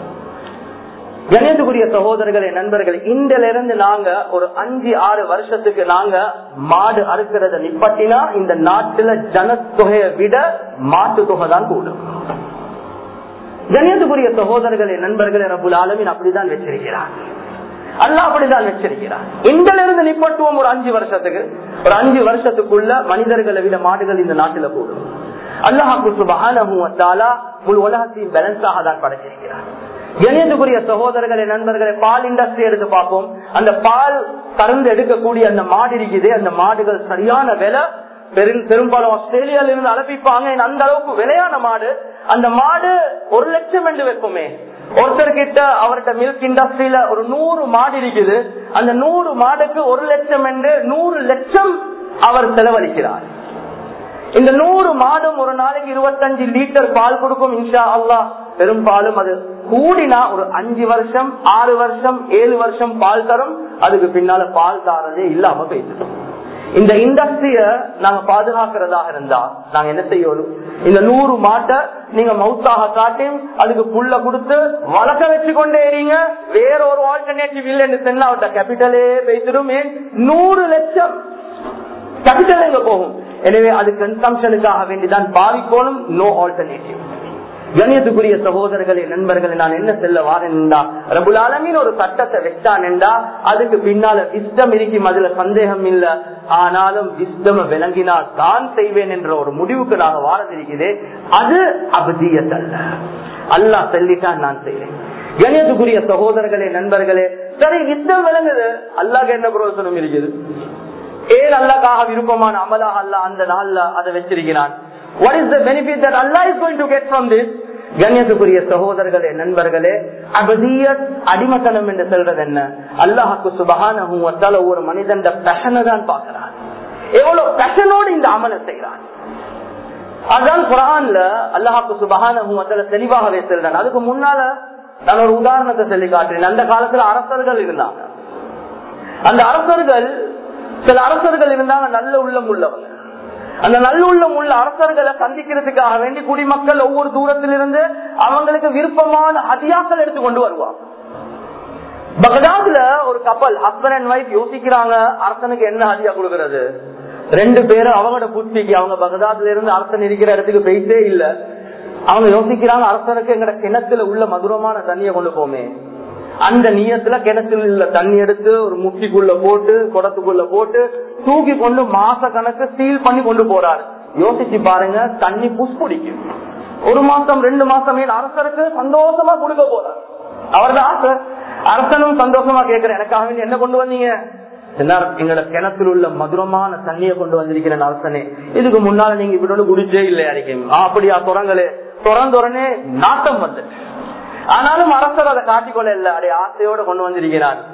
கணேசகுரிய சகோதரர்களே நண்பர்கள் இன்றில இருந்து நாங்க ஒரு அஞ்சு ஆறு வருஷத்துக்கு நாங்க மாடு அறுக்கிறத நிப்பட்டினா இந்த நாட்டுல ஜனத்தொகையை விட மாட்டு தொகை தான் கூடும் கணியத்துக்குரிய சகோதரர்களே நண்பர்களே ரபுல் ஆலமின் அப்படிதான் வச்சிருக்கிறார் அல்ல அப்படிதான் வச்சிருக்கிறார் இன்றில இருந்து நிப்பட்டுவோம் ஒரு அஞ்சு வருஷத்துக்கு ஒரு அஞ்சு வருஷத்துக்குள்ள மனிதர்களை விட மாடுகள் இந்த நாட்டில கூடும் அல்லாஹாக்கு சுபகான முழு உலகத்தையும் பேலன்ஸாக தான் படைச்சிருக்கிறார் கணியத்துக்குரிய சகோதரர்களே நண்பர்களே பால் இண்டஸ்ட்ரி எடுத்து பார்ப்போம் அந்த பால் கறந்து எடுக்கக்கூடிய அந்த மாடு இருக்குது அந்த மாடுகள் சரியான விலை பெரும் பெரும்பாலும் ஆஸ்திரேலியால இருந்து அலப்பிப்பாங்க அந்த அளவுக்கு விலையான மாடு அந்த மாடு ஒரு லட்சம் என்று வைப்போமே ஒருத்தர் கிட்ட அவர்கிட்ட மில்க் இண்டஸ்ட்ரியில ஒரு நூறு மாடு இருக்குது அந்த நூறு மாடுக்கு ஒரு லட்சம் என்று நூறு லட்சம் அவர் செலவழிக்கிறார் இந்த நூறு மாடும் ஒரு நாளைக்கு இருபத்தஞ்சு லிட்டர் பால் கொடுக்கும் இன்ஷா அல்லா பெரும்பாலும் அது கூடினா ஒரு அஞ்சு வருஷம் ஆறு வருஷம் ஏழு வருஷம் பால் தரும் அதுக்கு பின்னால பால் தாரதே இல்லாம போயிட்டு இந்த இண்டஸ்ட்ரிய நாங்க பாதுகாக்கிறதாக இருந்தா நாங்க என்ன செய்யணும் இந்த நூறு மாட்டை நீங்க மவுத்தாக காட்டி அதுக்கு புல்ல கொடுத்து வளர்க்க வச்சு கொண்டே இருங்க வேற ஒரு ஆல்டர்னேட்டிவ் இல்லைன்னு சொன்னா அவர்கிட்ட கேபிட்டலே பேசிடும் ஏன் நூறு லட்சம் கேபிட்டல் எங்க போகும் எனவே அது கன்சம்ஷனுக்காக வேண்டிதான் பாவிக்கோணும் நோ ஆல்டர்னேட்டிவ் கணியத்துக்குரிய சகோதரர்களே நண்பர்களே நான் என்ன செல்ல வாரேன்டா ரபுல் ஆலமின் ஒரு சட்டத்தை வச்சானேண்டா அதுக்கு பின்னால விஸ்டம் இருக்கும் அதுல சந்தேகம் இல்ல ஆனாலும் விஸ்டம் விளங்கினால் தான் செய்வேன் என்ற ஒரு முடிவுக்கு நாங்க வாரதிருக்குது அது அபதியத்தல்ல அல்லா சொல்லிட்டான் நான் செய்வேன் கணியத்துக்குரிய சகோதரர்களே நண்பர்களே சரி விஸ்டம் விளங்குது அல்லாக்கு என்ன பிரயோசனம் இருக்குது ஏன் அல்லாக்காக விருப்பமான அமலாக அல்ல அந்த நாள்ல அதை வச்சிருக்கிறான் what is the benefit that Allah is going to get from this கண்ணியத்துக்குரிய சகோதரர்களே நண்பர்களே அபதியத் அடிமத்தனம் என்று சொல்றது என்ன அல்லாஹுக்கு சுபகான ஒரு மனிதன் பேஷனை தான் பார்க்கிறான் எவ்வளவு பேஷனோடு இந்த அமலை செய்யறான் அதான் குரான்ல அல்லாஹாக்கு சுபகான தெளிவாகவே சொல்றான் அதுக்கு முன்னால நான் ஒரு உதாரணத்தை சொல்லி காட்டுறேன் அந்த காலத்துல அரசர்கள் இருந்தாங்க அந்த அரசர்கள் சில அரசர்கள் இருந்தாங்க நல்ல உள்ளம் உள்ளவங்க அந்த நல்லுள்ளம் உள்ள அரசர்களை சந்திக்கிறதுக்காக வேண்டி குடிமக்கள் ஒவ்வொரு தூரத்திலிருந்து அவங்களுக்கு விருப்பமான அதியாக்கள் எடுத்து கொண்டு வருவாங்க பகதாதுல ஒரு கப்பல் ஹஸ்பண்ட் அண்ட் ஒய்ஃப் யோசிக்கிறாங்க அரசனுக்கு என்ன அதியா கொடுக்கறது ரெண்டு பேரும் அவங்களோட புத்திக்கு அவங்க பகதாதுல இருந்து அரசன் இருக்கிற இடத்துக்கு போயிட்டே இல்ல அவங்க யோசிக்கிறாங்க அரசனுக்கு எங்கட கிணத்துல உள்ள மதுரமான தண்ணியை கொண்டு போமே அந்த நீயத்துல கிணத்துல உள்ள தண்ணி எடுத்து ஒரு முட்டிக்குள்ள போட்டு குடத்துக்குள்ள போட்டு தூக்கி கொண்டு மாச கணக்கு சீல் பண்ணி கொண்டு போறாரு யோசிச்சு பாருங்க தண்ணி புஷ்பிடிக்கும் ஒரு மாசம் ரெண்டு மாசம் அரசருக்கு சந்தோஷமா கொடுக்க போறார் அவர்தான் ஆசை அரசனும் சந்தோஷமா கேட்கிறேன் எனக்காக என்ன கொண்டு வந்தீங்க எங்களோட கிணத்துல உள்ள மதுரமான தண்ணியை கொண்டு வந்திருக்கிறேன் அரசனே இதுக்கு முன்னால நீங்க இப்படி குடிச்சே இல்லையா அப்படியா துறங்களே துறந்துடனே நாட்டம் வந்து ஆனாலும் அரசர் அதை காட்டிக்கொள்ள இல்ல அடைய ஆசையோட கொண்டு வந்திருக்கிறார்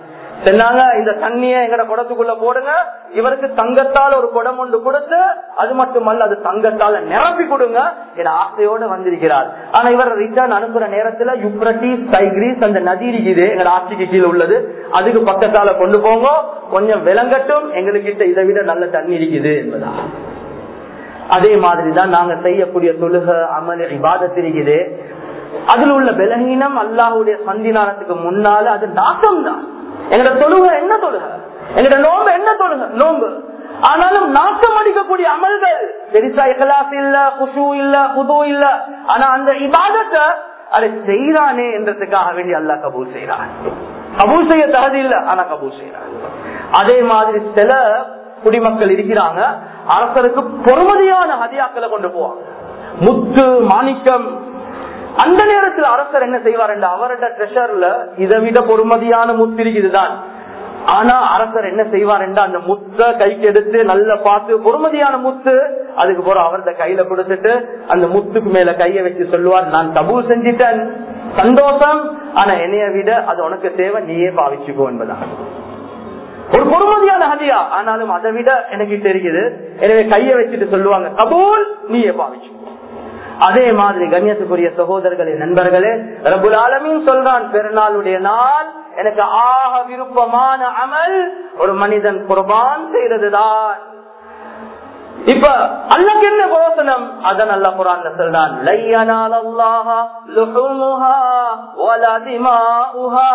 சொன்னாங்க இந்த தண்ணிய எங்கட குடத்துக்குள்ள போடுங்க இவருக்கு தங்கத்தால் ஒரு குடம் ஒன்று கொடுத்து அது மட்டுமல்ல அது தங்கத்தால நிரப்பி கொடுங்க என் ஆசையோட வந்திருக்கிறார் ஆனா இவர் ரிட்டர்ன் அனுப்புற நேரத்துல யுப்ரட்டிஸ் டைக்ரீஸ் அந்த நதி இருக்குது எங்கட ஆட்சிக்கு கீழே உள்ளது அதுக்கு பக்கத்தால கொண்டு போங்க கொஞ்சம் விளங்கட்டும் எங்களுக்கிட்ட இதை விட நல்ல தண்ணி இருக்குது என்பதா அதே மாதிரிதான் நாங்க செய்யக்கூடிய தொழுக அமல் இபாதத் இருக்குது அதுல உள்ள பலகீனம் அல்லாஹுடைய சந்தினானத்துக்கு முன்னால அது நாசம் தான் எங்கட தொழுக என்ன தொழுக எங்கட நோம்பு என்ன தொழுக நோம்பு ஆனாலும் நாட்டம் அடிக்கக்கூடிய அமல்கள் பெருசா இகலாஸ் இல்ல குஷு இல்ல புது இல்ல ஆனா அந்த இபாதத்தை அதை செய்யறானே என்றதுக்காக வேண்டி அல்லாஹ் கபூல் செய்யறான் கபூல் செய்ய தகுதி இல்ல ஆனா கபூல் செய்யறான் அதே மாதிரி சில குடிமக்கள் இருக்கிறாங்க அரசருக்கு பொறுமதியான ஹதியாக்களை கொண்டு போவாங்க முத்து மாணிக்கம் அந்த நேரத்தில் அரசர் என்ன செய்வார் என்ற அவரோட ட்ரெஷர்ல இதை விட பொறுமதியான முத்து இருக்குதுதான் ஆனா அரசர் என்ன செய்வார் என்ற அந்த முத்த கைக்கு எடுத்து நல்ல பார்த்து பொறுமதியான முத்து அதுக்கு போற அவர்த கையில கொடுத்துட்டு அந்த முத்துக்கு மேல கைய வச்சு சொல்லுவார் நான் கபூல் செஞ்சிட்டேன் சந்தோஷம் ஆனா என்னைய விட அது உனக்கு தேவை நீயே பாவிச்சுக்கோ என்பதாக ஒரு பொறுமதியான ஹதியா ஆனாலும் அதை விட எனக்கு தெரியுது எனவே கைய வச்சுட்டு சொல்லுவாங்க கபூல் நீயே பாவிச்சு அதே மாதிரி கண்ணியத்துக்குரிய சகோதரர்களே நண்பர்களே ரபுல் ஆலமின் சொல்றான் பெருநாளுடைய நாள் எனக்கு ஆக விருப்பமான அமல் ஒரு மனிதன் குர்பான் செய்யறதுதான் இப்ப அல்லக்கு என்ன கோசனம் அதான் அல்ல குரான் சொல்றான் லையனால் அல்லாஹ லுஹுமுஹா வலா திமாஉஹா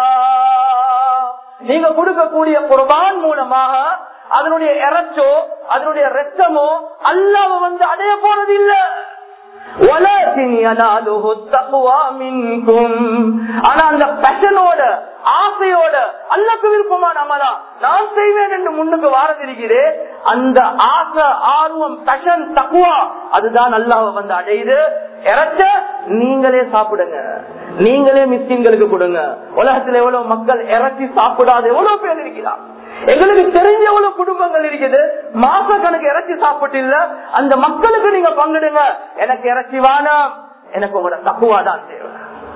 நீங்க கொடுக்கக்கூடிய குர்பான் மூலமாக அதனுடைய இறைச்சோ அதனுடைய ரத்தமோ அல்லாம வந்து அடைய போறது இல்ல ஆனா அந்த பேஷனோட ஆசையோட அல்லக்கு விருப்பமான அமலா நான் செய்வேன் என்று முன்னுக்கு வாரதிருக்கிறே அந்த ஆசை ஆர்வம் பேஷன் தக்குவா அதுதான் அல்லாஹ் வந்து அடையுது இறைச்ச நீங்களே சாப்பிடுங்க நீங்களே மிஸ்கின்களுக்கு கொடுங்க உலகத்துல எவ்வளவு மக்கள் இறச்சி சாப்பிடாத எவ்வளவு பேர் இருக்கிறார் எங்களுக்கு தெரிஞ்ச எவ்வளவு குடும்பங்கள் இருக்குது மாச கணக்கு இறச்சி சாப்பிட்டு இல்ல அந்த மக்களுக்கு நீங்க பங்கிடுங்க எனக்கு இறச்சி வேணாம் எனக்கு உங்களோட தக்குவா தான் தேவை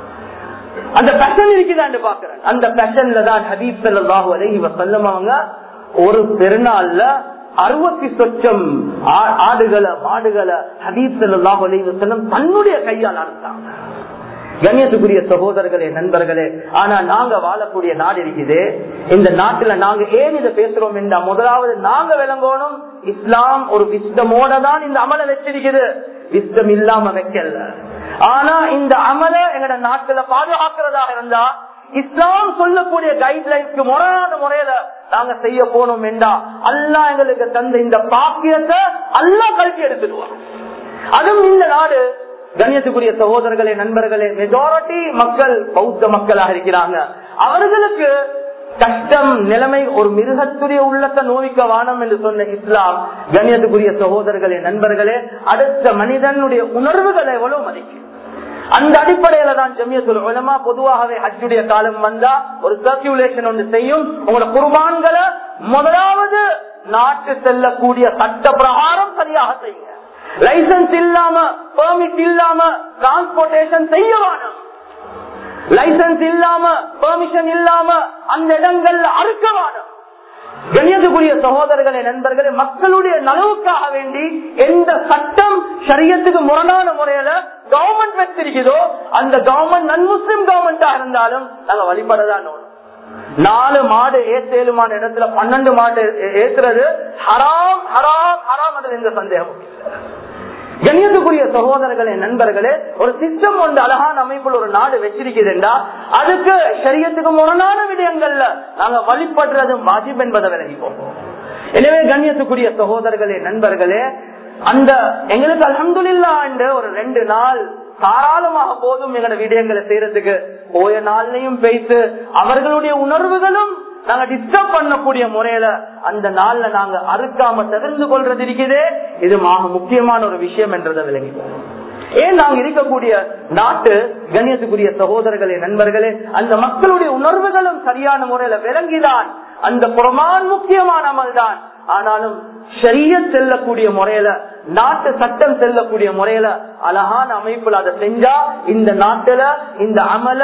அந்த பெஷன் இருக்குதான்னு பாக்குறேன் அந்த பெஷன்ல தான் ஹபீப் சல்லாஹூ அலை இவ சொல்லமாங்க ஒரு பெருநாள்ல அறுபத்தி சொச்சம் ஆடுகளை மாடுகளை ஹபீப் சல்லாஹூ அலை செல்லம் தன்னுடைய கையால் அறுத்தாங்க கண்ணியத்துக்குரிய சகோதரர்களே நண்பர்களே ஆனா நாங்க வாழக்கூடிய நாடு இருக்குது இந்த நாட்டுல நாங்க ஏன் இதை பேசுறோம் என்றா முதலாவது நாங்க விளங்கணும் இஸ்லாம் ஒரு விஸ்டமோட தான் இந்த அமலை வச்சிருக்குது விஸ்டம் இல்லாம வைக்கல ஆனா இந்த அமலை எங்கட நாட்டுல பாதுகாக்கிறதாக இருந்தா இஸ்லாம் சொல்லக்கூடிய கைட்லைன்ஸ்க்கு முறையான முறையில நாங்க செய்ய போனோம் என்றா அல்லா எங்களுக்கு தந்த இந்த பாக்கியத்தை அல்லா கல்வி எடுத்துடுவான் அதுவும் இந்த நாடு கண்ணியத்துக்குரிய சகோதரர்களே நண்பர்களே மெஜாரிட்டி மக்கள் பௌத்த மக்களாக இருக்கிறாங்க அவர்களுக்கு கஷ்டம் நிலைமை ஒரு மிருகத்துடைய உள்ளத்தை நோய்க்க வானம் என்று சொன்ன இஸ்லாம் கண்ணியத்துக்குரிய சகோதரர்களே நண்பர்களே அடுத்த மனிதனுடைய உணர்வுகளை எவ்வளவு மதிக்கும் அந்த அடிப்படையில தான் ஜமியத்துல் உலமா பொதுவாகவே ஹஜ்ஜுடைய காலம் வந்தா ஒரு சர்க்குலேஷன் ஒன்று செய்யும் உங்களோட குர்பான்களை முதலாவது நாட்டு செல்லக்கூடிய சட்ட பிரகாரம் சரியாக செய்யுங்க லைசன்ஸ் இல்லாம பெர்மிட் இல்லாம டிரான்ஸ்போர்டேஷன் செய்ய வேணும் லைசன்ஸ் இல்லாம பெர்மிஷன் இல்லாம அந்த இடங்கள்ல அறுக்க வேணும் கண்ணியத்துக்குரிய சகோதரர்களே நண்பர்களே மக்களுடைய நலவுக்காக வேண்டி எந்த சட்டம் சரியத்துக்கு முரணான முறையில கவர்மெண்ட் வச்சிருக்குதோ அந்த கவர்மெண்ட் நன் முஸ்லிம் கவர்மெண்டா இருந்தாலும் நாங்க வழிபடதான் நாலு மாடு ஏத்தேலுமான இடத்துல பன்னெண்டு மாடு ஏத்துறது ஹராம் ஹராம் ஹராம் அதுல எந்த சந்தேகம் கண்ணியத்துக்குரிய சகோதரர்களே நண்பர்களே ஒரு சிஸ்டம் ஒன்று அழகான அமைப்பில் ஒரு நாடு வச்சிருக்குதுண்டா அதுக்கு சரியத்துக்கு முரணான விடயங்கள்ல நாங்க வழிபடுறது வாஜிப் என்பதை விலகிப்போம் எனவே கண்ணியத்துக்குரிய சகோதரர்களே நண்பர்களே அந்த எங்களுக்கு அலமதுல்லா என்று ஒரு ரெண்டு நாள் தாராளமாக போதும் எங்களோட விடயங்களை செய்யறதுக்கு போய நாள்லையும் பேசு அவர்களுடைய உணர்வுகளும் நாங்க டிஸ்டர்ப் பண்ணக்கூடிய முறையில அந்த நாள்ல நாங்க அறுக்காம தவிர்த்து கொள்றது இருக்குதே இது மாக முக்கியமான ஒரு விஷயம் என்றதை விளங்கிப்போம் ஏன் நாங்க இருக்கக்கூடிய நாட்டு கண்ணியத்துக்குரிய சகோதரர்களே நண்பர்களே அந்த மக்களுடைய உணர்வுகளும் சரியான முறையில விளங்கிதான் அந்த புறமான் முக்கியமான அமல் தான் ஆனாலும் சரிய செல்லக்கூடிய முறையில நாட்டு சட்டம் செல்லக்கூடிய முறையில அழகான அமைப்புல அதை செஞ்சா இந்த நாட்டுல இந்த அமல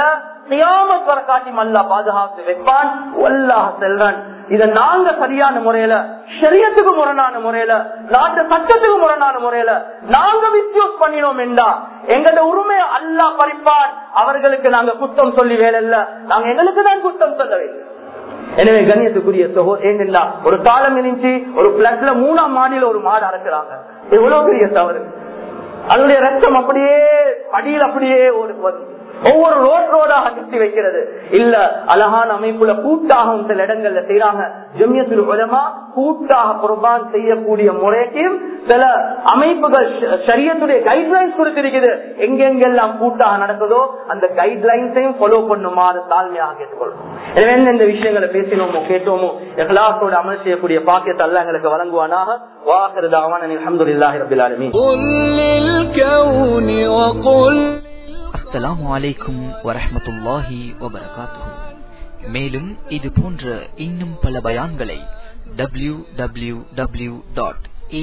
கியாமத் வர காட்டி அல்லா பாதுகாத்து வைப்பான் வல்லாஹ் செல்றான் இத நாங்க சரியான முறையில ஷரியத்துக்கு முரணான முறையில நாட்டு சட்டத்துக்கு முரணான முறையில நாங்க மிஸ்யூஸ் பண்ணினோம் என்றா எங்களோட உரிமையை அல்லாஹ் பறிப்பான் அவர்களுக்கு நாங்க குத்தம் சொல்லி வேலை இல்ல நாங்க எங்களுக்கு தான் குத்தம் சொல்ல வேண்டும் எனவே கண்ணியத்துக்குரிய சகோ ஏன்னா ஒரு காலம் இருந்துச்சு ஒரு பிளட்ல மூணாம் மாடியில ஒரு மாடு அரைக்கிறாங்க எவ்வளவு பெரிய தவறு அதனுடைய ரத்தம் அப்படியே படியில் அப்படியே ஒரு ஒவ்வொரு ரோட் ரோடாக கட்டி வைக்கிறது இல்ல அழகான அமைப்புல கூட்டாகவும் சில இடங்கள்ல செய்யறாங்க ஜம்யத்தில் உலமா கூட்டாக குர்பான் செய்யக்கூடிய முறைக்கும் சில அமைப்புகள் சரியத்துடைய கைட்லைன்ஸ் கொடுத்திருக்குது எங்கெங்கெல்லாம் கூட்டாக நடக்குதோ அந்த கைட்லைன்ஸையும் ஃபாலோ பண்ணுமாறு தாழ்மையாக கேட்டுக்கொள்ளும் எனவே இந்த விஷயங்களை பேசினோமோ கேட்டோமோ எகலாசோட அமல் செய்யக்கூடிய பாக்கியத்தை அல்ல எங்களுக்கு வழங்குவானாக வாக்குறதாவான அலமதுல்லாஹி ரபில் ஆலமீன் அஸ்ஸலாமு அலைக்கும் வரஹமத்துல்லாஹி வபரகாத்துஹு மேலும் இது போன்ற இன்னும் பல பயான்களை W W W dot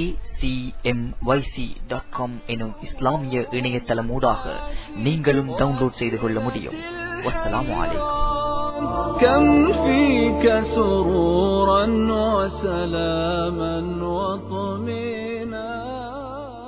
acmyc.com எனும் இஸ்லாமிய இணையதளமூடாக நீங்களும் டவுன்லோட் செய்து கொள்ள முடியும் வஸ்ஸலாமு அலைக்கும் كم فيك سرورا وسلاما وطمئنا